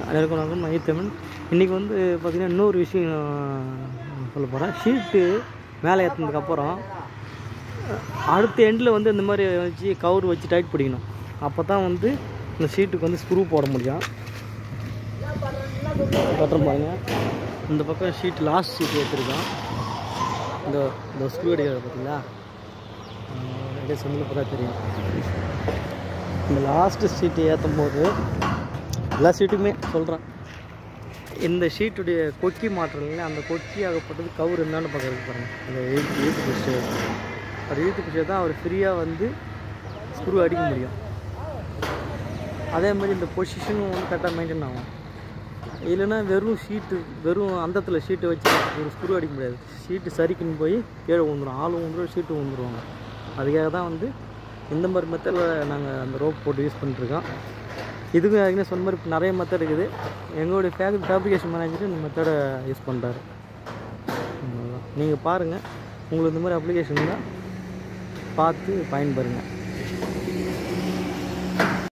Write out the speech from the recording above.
அனைவருக்கும் வணக்கம் மைத்தமன் இன்றைக்கி வந்து பார்த்திங்கன்னா இன்னொரு விஷயம் சொல்ல போகிறேன் ஷீட்டு மேலே ஏற்றினதுக்கப்புறம் அடுத்த எண்டில் வந்து இந்த மாதிரி வச்சு கவர் வச்சு டைட் பிடிக்கணும் அப்போ தான் வந்து இந்த ஷீட்டுக்கு வந்து ஸ்க்ரூ போட முடியும் கட்டுறோம் பாருங்க இந்த பக்கம் ஷீட் லாஸ்ட் ஷீட் ஏற்றிருக்கோம் இந்த இந்த ஸ்க்ரூ அடிக்கிறது பார்த்தீங்களா அப்படியே சொன்னது பார்த்தா தெரியும் இந்த லாஸ்ட்டு ஷீட்டு ஏற்றும் போது எல்லா ஷீட்டுமே சொல்கிறேன் இந்த ஷீட்டுடைய கொக்கி மாற்றல அந்த கொக்கி ஆகப்பட்டது கவர் என்னன்னு பார்க்கறது பாருங்கள் அந்த எழுத்து எழுத்து பிடிச்சி அது எழுத்து பிடிச்சா தான் அவர் ஃப்ரீயாக வந்து ஸ்க்ரூ அடிக்க முடியும் அதே மாதிரி இந்த பொசிஷனும் வந்து கரெக்டாக மெயின்டைன் ஆகும் இல்லைன்னா வெறும் ஷீட்டு வெறும் அந்தத்தில் ஷீட்டை வச்சு ஒரு ஸ்க்ரூ அடிக்க முடியாது ஷீட்டு சரிக்குன்னு போய் கீழே விழுந்துடும் ஆளும் விழுந்துடும் ஷீட்டு விழுந்துருவாங்க அதுக்காக தான் வந்து இந்த மாதிரி மெத்தடில் நாங்கள் அந்த ரோப் போட்டு யூஸ் பண்ணிட்டுருக்கோம் இதுக்கும் ஏற்கனவே சொன்ன மாதிரி இப்போ நிறைய மெத்தட் இருக்குது எங்களுடைய ஃபேக் ஃபேப்ரிகேஷன் மேனேஜர் இந்த மெத்தடை யூஸ் பண்ணுறாரு நீங்கள் பாருங்கள் உங்களுக்கு இந்த மாதிரி அப்ளிகேஷன் தான் பார்த்து பயன்பெறுங்க